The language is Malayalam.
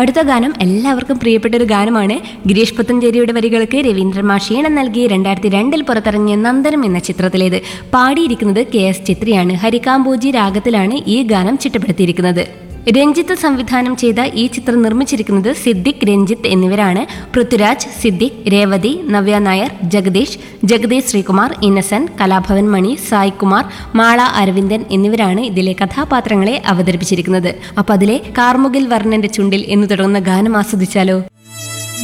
അടുത്ത ഗാനം എല്ലാവർക്കും പ്രിയപ്പെട്ട ഒരു ഗാനമാണ് ഗിരീഷ് പുത്തഞ്ചേരിയുടെ വരികൾക്ക് രവീന്ദ്രൻ മാഷീണം നൽകി രണ്ടായിരത്തി രണ്ടിൽ പുറത്തിറങ്ങിയ നന്ദനം എന്ന ചിത്രത്തിലേത് പാടിയിരിക്കുന്നത് കെ എസ് ചിത്രിയാണ് ഹരികാംബോജി രാഗത്തിലാണ് ഈ ഗാനം ചിട്ടപ്പെടുത്തിയിരിക്കുന്നത് രഞ്ജിത്ത് സംവിധാനം ചെയ്ത ഈ ചിത്രം നിർമ്മിച്ചിരിക്കുന്നത് സിദ്ദിഖ് രഞ്ജിത്ത് എന്നിവരാണ് പൃഥ്വിരാജ് സിദ്ദിഖ് രേവതി നവ്യ നായർ ജഗദീഷ് ജഗദീഷ് ശ്രീകുമാർ ഇന്നസെന്റ് കലാഭവൻ മണി സായ് കുമാർ മാള അരവിന്ദൻ എന്നിവരാണ് ഇതിലെ കഥാപാത്രങ്ങളെ അവതരിപ്പിച്ചിരിക്കുന്നത് അപ്പൊ അതിലെ കാർമുകിൽ വർണ്ണന്റെ ചുണ്ടിൽ എന്ന് തുടങ്ങുന്ന ഗാനം ആസ്വദിച്ചാലോ